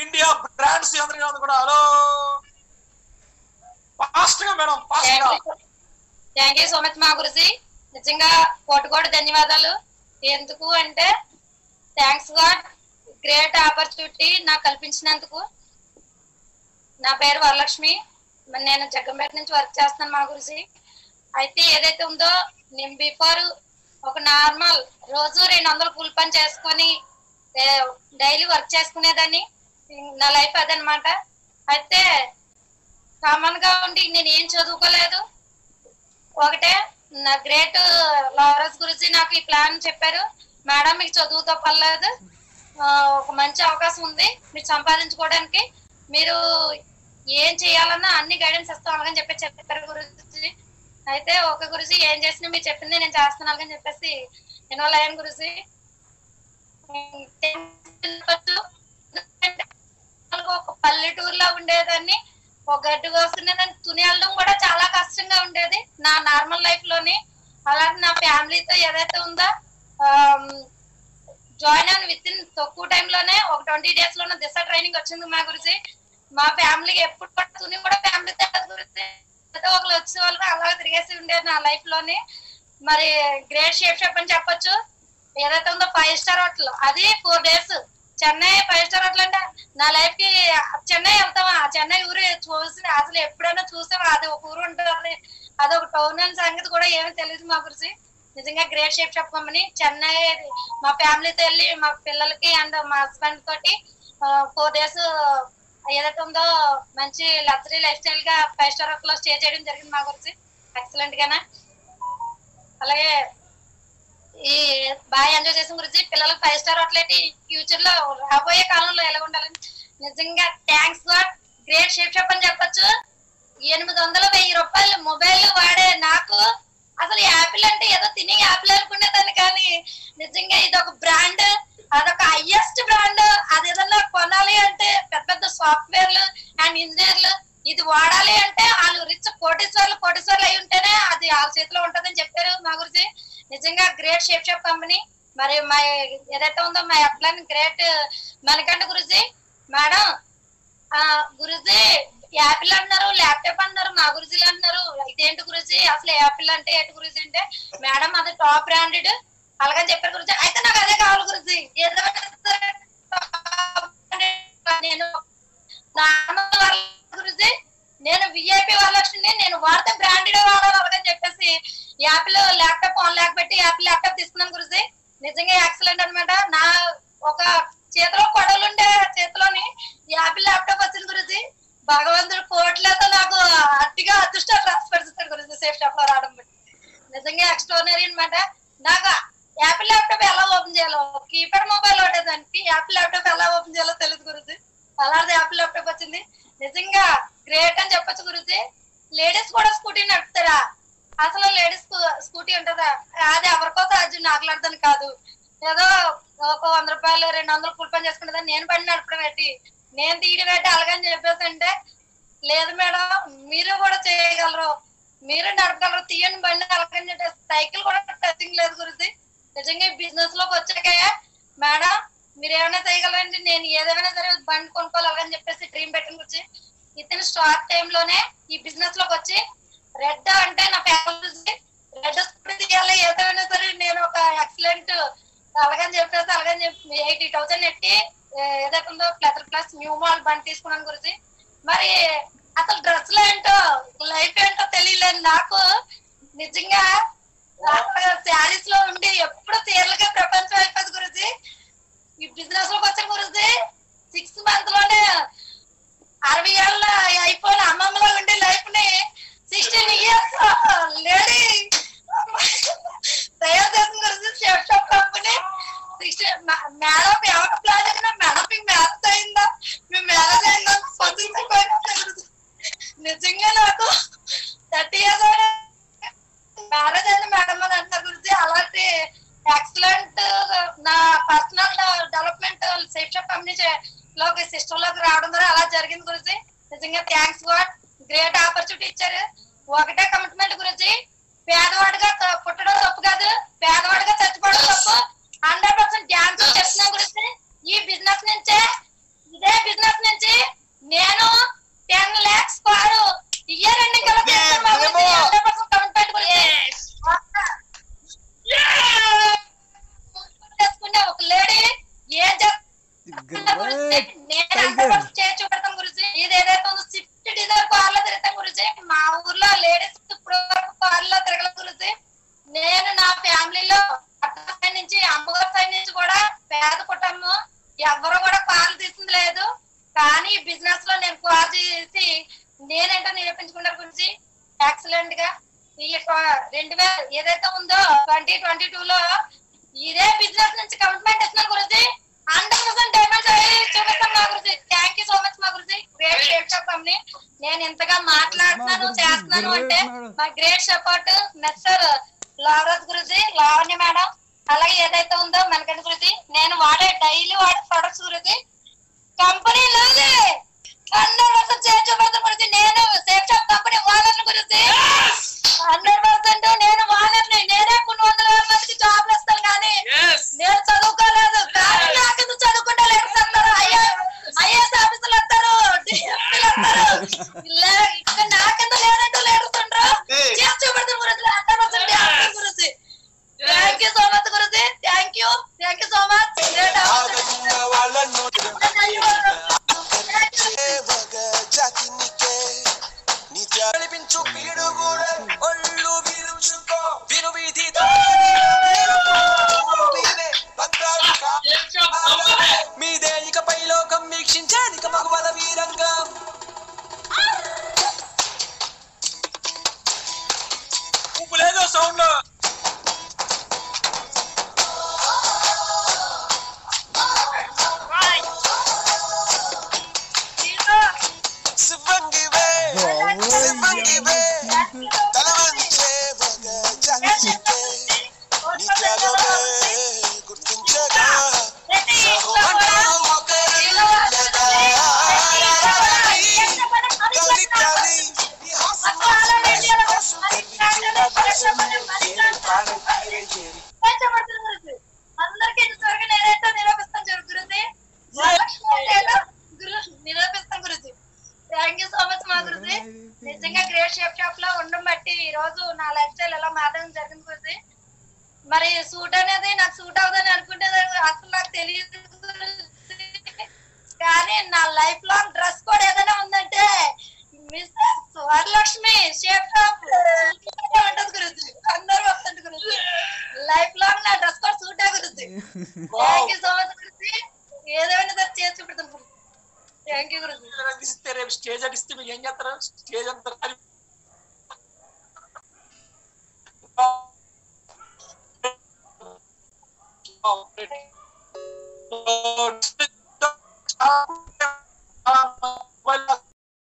India brands అందరికీ ఉంది కూడా హలో ఫాస్ట్ గా మేడం ఫాస్ట్ గా థ్యాంక్ యూ సో మచ్ మా గురుజీ నిజంగా కోటి కోటి ధన్యవాదాలు ఎందుకు అంటే థ్యాంక్స్ గాడ్ గ్రేట్ ఆపర్చునిటీ నాకు కల్పించినందుకు నా పేరు వరలక్ష్మి మరి నేను జగ్గంపేట నుంచి వర్క్ చేస్తున్నాను మా గురుజీ అయితే ఏదైతే ఉందో నేను బిఫోర్ ఒక నార్మల్ రోజు రెండు వందలు కూలి పని చేసుకొని డైలీ వర్క్ చేసుకునేదాన్ని నా లైఫ్ అదనమాట అయితే కామన్ గా ఉండి నేను ఏం చదువుకోలేదు ఒకటే నా గ్రేట్ లారెన్స్ గురించి నాకు ఈ ప్లాన్ చెప్పారు మేడం మీకు చదువుతో పర్లేదు ఆ, ఒక మంచి అవకాశం ఉంది మీరు సంపాదించుకోవడానికి మీరు ఏం చేయాలన్నా అన్ని గైడెన్స్ ఇస్తాం అలాగని చెప్పి చెప్పారు గురుజీ అయితే ఒక గురుజీ ఏం చేసినా మీరు చెప్పింది నేను చేస్తున్నాను అలాగని చెప్పేసి ఇన్వాల్వ్ అయ్యాను గురుజీ ఒక పల్లెటూరులో ఉండేదాన్ని ఒక గడ్డు కోసుకునే దాన్ని తుని వెళ్ళడం కూడా చాలా కష్టంగా ఉండేది నా నార్మల్ లైఫ్ లోని అలాగే నా ఫ్యామిలీతో ఏదైతే ఉందో జాయిన్ అయిన విత్ ఇన్ తక్కువ టైంలోనే ఒక ట్వంటీ డేస్ లోనే దిశ ట్రైనింగ్ వచ్చింది మా గురించి మా ఫ్యామిలీకి ఎప్పుడు కూడా తుని కూడా ఫ్యామిలీతో గురించి ఏదో ఒకరు వచ్చే వాళ్ళు అలాగే తిరిగేసి ఉండేది నా లైఫ్ లోని మరి గ్రేట్ షేప్ షాప్ అని చెప్పొచ్చు ఏదైతే ఉందో ఫైవ్ స్టార్ హోటల్ అది four days Chennai five star hotel అంటే నా లైఫ్ కి చెన్నై వెళ్తామా చెన్నై ఊరు చూసి అసలు ఎప్పుడైనా చూసామా అది ఒక ఊరు ఉంటుంది అది ఒక టౌన్ అని సంగతి కూడా ఏమీ తెలియదు మా గురించి నిజంగా great shape shop company Chennai మా ఫ్యామిలీతో వెళ్ళి మా పిల్లలకి అండ్ మా హస్బెండ్ తోటి ఫోర్ డేస్ ఏదైతే ఉందో మంచి లగ్జరీ లైఫ్ స్టైల్ గా ఫైవ్ స్టార్ హోటల్ లో స్టే చేయడం జరిగింది మా గురించి ఎక్సలెంట్ గానే అలాగే ఈ బాగా ఎంజాయ్ చేసిన గురించి పిల్లలకు ఫైవ్ స్టార్ హోటల్ ఫ్యూచర్ లో రాబోయే కాలంలో ఎలా ఉండాలని నిజంగా thanks god great shape shop అని చెప్పొచ్చు ఎనిమిది వందల వెయ్యి రూపాయలు మొబైల్ వాడే నాకు అసలు యాపిల్ అంటే ఏదో తినే యాపిల్ అనుకునేదాన్ని కానీ నిజంగా ఇది ఒక బ్రాండ్ అదొక హైయెస్ట్ బ్రాండ్ అది ఏదన్నా కొనాలి అంటే పెద్ద పెద్ద సాఫ్ట్వేర్లు అండ్ ఇంజనీర్లు ఇది వాడాలి అంటే వాళ్ళు రిచ్ కోటీశ్వర్లు కోటీశ్వర్లు అయి ఉంటేనే అది వాళ్ళ చేతిలో ఉంటదని చెప్పారు మా గురించి నిజంగా గ్రేట్ షేప్ షాప్ కంపెనీ మరి మా ఏదైతే ఉందో మా అప్లాన్ గ్రేట్ మనకంటే గురుజీ మేడం ఆ గురుజీ యాపిల్ అంటున్నారు ల్యాప్టాప్ అంటున్నారు మా గురుజీలు అంటున్నారు ఇదేంటి గురుజీ అసలు యాపిల్ అంటే ఏంటి గురుజీ అంటే మేడం అది టాప్ బ్రాండెడ్ అలాగని చెప్పారు గురుజీ అయితే నాకు అదే కావాలి గురుజీ ఏదైనా సరే top branded నేను నార్మల్ వాళ్ళ గురుజీ నేను విఐపి వరలక్ష్మిని నేను వాడితే బ్రాండెడ్ వాడాలి అలాగని చెప్పేసి యాపిల్ ల్యాప్టాప్ ఆన్ ల్యాక్ పెట్టి యాపిల్ ల్యాప్టాప్ తీసుకున్నాను గురుజీ నిజంగా ఎక్సలెంట్ అన్నమాట నా ఒక చేతిలో కొడలుండే చేతిలోని యాపిల్ ల్యాప్టాప్ వచ్చింది గురుజీ భగవంతుడు కోట్లతో నాకు అట్టిగా అదృష్టం రాసి పెడుతుంది గురుజీ సేఫ్ షాప్ లో రావడం బట్టి. నిజంగా ఎక్స్ట్రానరీ అన్నమాట నాకు యాపిల్ ల్యాప్టాప్ ఎలా ఓపెన్ చేయాలో కీప్యాడ్ మొబైల్ ఉండేదానికి యాపిల్ ల్యాప్టాప్ ఎలా ఓపెన్ చేయాలో తెలియదు గురుజీ అలాంటి యాపిల్ ల్యాప్టాప్ వచ్చింది నిజంగా గ్రేట్ అని చెప్పొచ్చు గురుజీ లేడీస్ కూడా స్కూటీ నడుపుతారా అసలు లేడీస్ స్కూటీ ఉంటుందా అది ఎవరికో సాధ్యం నాకులాడదని కాదు ఏదో ఒక వంద రూపాయలు రెండు వందలు కూలి పని చేసుకునేదాన్ని నేను బండి నడపడం పెట్టి నేను తీయడం పెట్టి అలాగని చెప్పేసి అంటే లేదు మేడం మీరు కూడా చేయగలరు మీరు నడపగలరు తీయండి బండి అలాగని చెప్పేసి సైకిల్ కూడా టచింగ్ లేదు గురించి నిజంగా బిజినెస్ లోకి వచ్చాక మేడం మీరు ఏమైనా చేయగలరండి నేను ఏదైనా సరే బండి కొనుక్కోవాలి అలాగని చెప్పేసి డ్రీమ్ పెట్టుకుని వచ్చి ఇతను స్టార్ట్ టైం లోనే ఈ బిజినెస్ లోకి వచ్చి రెడ్ అంటే నా ఫ్యామిలీ రెడ్ స్కూటీ తీయాలి ఏదైనా సరే నేను ఒక ఎక్సలెంట్ అలాగని చెప్పేసి అలాగని చెప్పి ఎయిటీ థౌసండ్ ఎట్టి ఏ, ఏదైతే ఉందో ప్లస్ ప్లస్ న్యూ మాల్ బండి తీసుకున్నాను గురించి మరి అసలు డ్రెస్లు ఏంటో లైఫ్ ఏంటో తెలియలేదు నాకు నిజంగా శారీస్ లో ఉండి ఎప్పుడు చీరలకే ప్రపంచం అయిపోయింది గురించి ఈ బిజినెస్ లోకి వచ్చిన గురించి సిక్స్ మంత్ లోనే అరవై ఏళ్ళ అయిపోయిన అమ్మమ్మలో ఉండే లైఫ్ ని సిక్స్టీన్ ఇయర్స్ లేడీ తయారు చేసిన గురించి shape shop company sixteen madam ఎవరి ప్లాన్ అయినా మేడం మీకు మ్యారేజ్ అయిందా మీ మ్యారేజ్ అయిందా పొద్దున్న నిజంగా నాకు థర్టీ ఇయర్స్ మ్యారేజ్ అయిన మేడం అని అంటారు గురించి అలాంటి ఎక్సలెంట్ నా personal development safe shop company లోకి సిస్టమ్ లోకి రావడం ద్వారా అలా జరిగింది గురించి నిజంగా థ్యాంక్స్ గాడ్ గ్రేట్ ఆపర్చునిటీ ఇచ్చారు ఒకటే కమిట్మెంట్ గురించి పేదవాడిగా త- పుట్టడం తప్పు కాదు పేదవాడిగా చచ్చిపోవడం తప్పు హండ్రెడ్ పర్సెంట్ డ్యాన్స్ చెప్తున్నా గురించి ఈ బిజినెస్ నుంచే ఇదే బిజినెస్ Great, నేను Tiger. ఎంతవరకు చేసి చూపెడతాను గురించి ఇది ఏదైతే ఉందో స్విఫ్ట్ డిజైర్ కార్ లో తిరుగుతాం గురించి మా ఊర్లో లేడీస్ ఇప్పుడు వరకు కార్ లో తిరగల గురించి నేను నా ఫ్యామిలీలో అత్త సైడ్ నుంచి అమ్మగారి సైడ్ నుంచి కూడా పేద కుటుంబం ఎవరు కూడా కార్లు తీసింది లేదు కానీ బిజినెస్ లో నేను కార్ చేసి నేనేంటో నిరూపించుకున్న గురించి ఎక్సలెంట్ గా ఈ యొక్క రెండు వేల ఏదైతే ఉందో ట్వంటీ ట్వంటీ టూ లో ఇదే బిజినెస్ నుంచి కమిట్మెంట్ ఇస్తున్నాను గురించి హండ్రెడ్ పర్సెంట్ డైమండ్స్ అయ్యి చూపిస్తాం మా గురించి థ్యాంక్ యూ సో మచ్ మా గురించి గ్రేట్ షేప్ కంపెనీ నేను ఇంతగా మాట్లాడుతున్నాను చేస్తున్నాను అంటే మా గ్రేట్ సపోర్ట్ మెస్టర్ లావరాజ్ గురించి లావణ్య మేడం అలాగే ఏదైతే ఉందో మనకంటి గురించి నేను వాడే డైలీ వాడే ప్రొడక్ట్స్ గురించి కంపెనీ లేదు హండ్రెడ్ పర్సెంట్ సేఫ్ చూపెడతాం గురించి నేను సేఫ్ షాప్ కంపెనీ ఓనర్ గురించి హండ్రెడ్ పర్సెంట్ నేను ఓనర్ని నేనే కొన్ని వందల మందికి జాబ్లు ఇస్తాను కానీ నేను చదువుకోలేదు కానీ నాకెందు చదువుకుంటే లేడీస్ వస్తారు ఐఏఎస్ ఆఫీసులు వస్తారు డిఎస్పీలు వస్తారు ఇలా ఇక్కడ నాకెందు లేదంటూ లేడీస్ ఉండరు చేసి చూపెడతాం గురించి హండ్రెడ్ పర్సెంట్ గురించి థ్యాంక్ యూ సో మచ్ గురించి thank you thank you so much జాతినికే నిత్య నడిపించు పీడుగూడ ఒళ్ళు విరుచుకో విను వీధి మీదే ఇకపై లోకం వీక్షించానిక మగవల వీరంగం ఊపు లేదు సౌండ్ లో శివంగివే శివంగివే తల వంచే మగ జాతినికే నిత్యాలోనే గుర్తించగా సహోమంటూ ఒకరుండగా కలి కలి ఈ హాస్యం అందరికి త్వరగా నేనైతే నిరూపిస్తాను జరుగుతుంది నిరూపిస్తాం గురించి థ్యాంక్ యూ సో మచ్ మా గురించి నిజంగా గ్రేట్ షేప్ షాప్ లో ఉండడం బట్టి ఈ రోజు నా లైఫ్ స్టైల్ ఎలా మారడం జరిగింది గురించి మరి సూట్ అనేది నాకు సూట్ అవుతుందని అనుకుంటే అసలు నాకు తెలియదు గురూజీ. కానీ నా లైఫ్ లాంగ్ డ్రెస్ కోడ్ ఏదైనా ఉందంటే మిస్సెస్ వరలక్ష్మి షేప్ షాప్ ఉంటది గురించి అందరూ వస్తుంది గురించి లైఫ్ లాంగ్ నా డ్రెస్ కోడ్ సూట్ గురించి థ్యాంక్ యూ సో మచ్ గురించి ఏదైనా సరే చేసి చూపెడతాను గురించి థ్యాంక్ యూ గురించి ఇస్తే రేపు స్టేజ్ అడిస్తే మీరు ఏం చేస్తారు స్టేజ్ అంతా Oh,